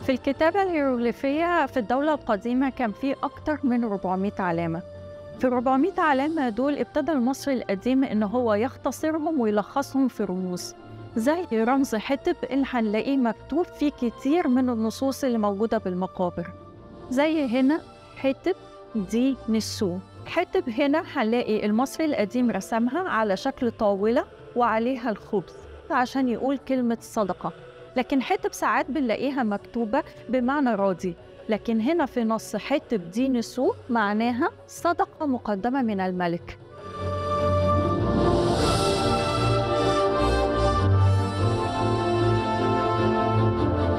في الكتابة الهيروغليفية في الدولة القديمة كان في أكتر من 400 علامة في 400 علامة دول ابتدى المصري القديم إن هو يختصرهم ويلخصهم في رموز زي رمز حتب اللي هنلاقيه مكتوب فيه كتير من النصوص اللي موجودة بالمقابر زي هنا حتب دي نسو حتب هنا هنلاقي المصري القديم رسمها على شكل طاولة وعليها الخبز عشان يقول كلمة صدقة لكن حتب ساعات بنلاقيها مكتوبة بمعنى راضي لكن هنا في نص حتب دي نسو معناها صدقة مقدمة من الملك